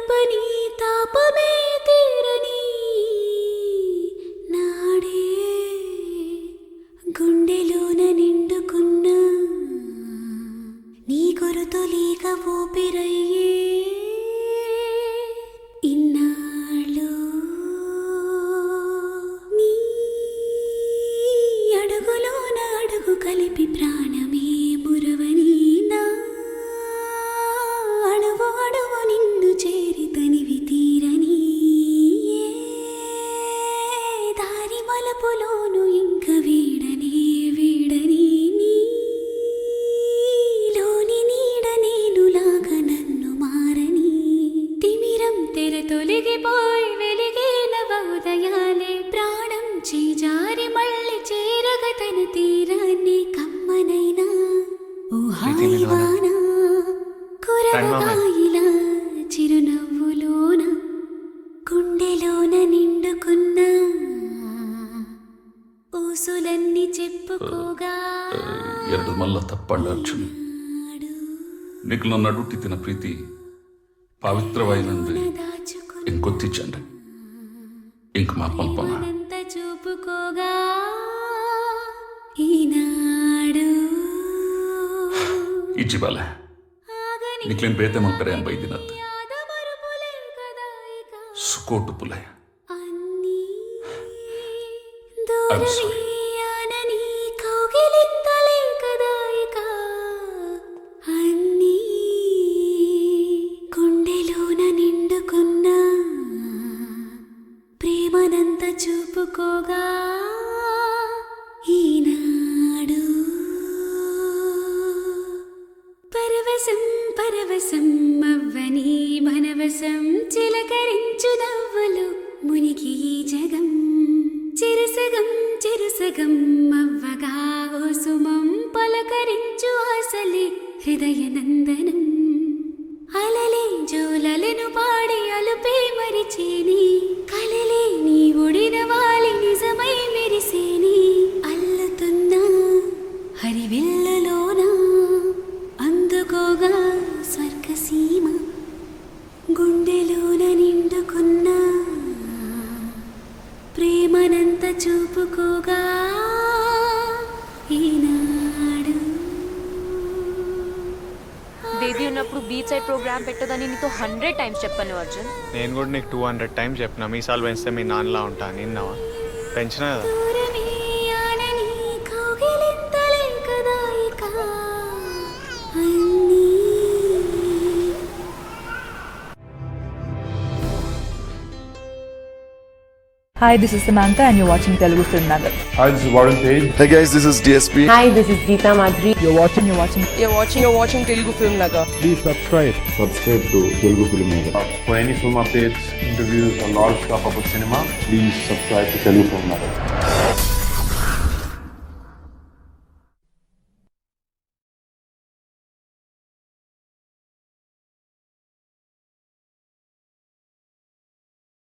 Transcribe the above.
తప్పని తాపమే తీరని నాడే గుండెలోన నిండుకున్న నీ కొరుతొలీక ఊపిరయ్యే ఇన్నాళ్ళు నీ అడుగులోన అడుగు కలిపి ప్రాణమే మురవని నా అడుగు అడుగు నిన్ను చేరి తనివి తీరని ఏ దారి మలపులోను ఇంక వీడని వీడని నీలోని నీడ నేనులాగా నన్ను మారని తిమిరం తెర తొలగిపోయి వెలిగే నవోదయాలే ప్రాణం చేజారి మళ్ళీ చేరగ తన తీరాన్ని కమ్మనైనా ఓ హాయివానా కురవకాయిలా చిరునవ్వులోన గుండెలోన నిండుకున్న ఊసులన్నీ చెప్పుకోగా ಎರಡು ಮಲ್ಲ ತಪ್ಪಂಡ ಅರ್ಜುನ್ నీకు నన్ను అడుగుట్టిన ప్రీతి పవిత్రమైనది దాచుకున్న ఇంకొత్తిచ్చండి ఇంక మా పల్పన మనంత చూపుకోగా ఈనాడు ఇచ్చిబాల ఆగని నీకులేని ಬೇತೆ ಮಲ್ಪರೆ ಎಂಬ ಐದಿನತ್ತು యాదమరుపులే కదా ఇక ಸುಕೋಟು ಪುಲೆ అన్నీ I'm sorry. దూరమీయానని కౌగిలింతలే కదా ఇక అన్నీ గుండెలోన నిండుకున్న ప్రేమనంత చూపుకోగా ఈనాడు పరవశం పరవశం అవ్వని మనవశం చిలకరించు నవ్వులు మునిగి ఈ జగం చిరుసగం చిరుసగం అవ్వగా ఓ సుమం పలకరించు ఆశలే హృదయ నందనం అలలే జోలలను పాడి అలుపే మరిచేని కలలే నీ ఒడిన వాలి నిజమై మెరిసేని అల్లుతున్నా హరివిల్లులోన అందుకోగా స్వర్గసీమ గుండెలోన నిండుకున్న ప్రేమనంత చూపుకోగా ఈనాడు బేబీ ఉన్నప్పుడు బీచ్ సైడ్ ప్రోగ్రామ్ పెట్టదని నీతో హండ్రెడ్ టైమ్స్ చెప్పాను అర్జున్ నేను కూడా నీకు టూ హండ్రెడ్ టైమ్స్ చెప్పిన మీసాలు పెంచితే మీ నాన్నలా ఉంటా నిన్నవా పెంచినా కదా దూరమీయానని కౌగిలింతలే కదా ఇక అన్నీ Hi, this is Samantha, and you're watching Telugu Film Nagar. Hi, this is Warren Page. Hey guys, this is DSP. Hi, this is Geeta Madhuri. You're watching, you're watching. you're watching you're watching Telugu Film Nagar Please subscribe. Subscribe to Telugu Film Nagar. For any film updates, interviews, or lot of stuff about cinema, Please subscribe to Telugu Film Nagar.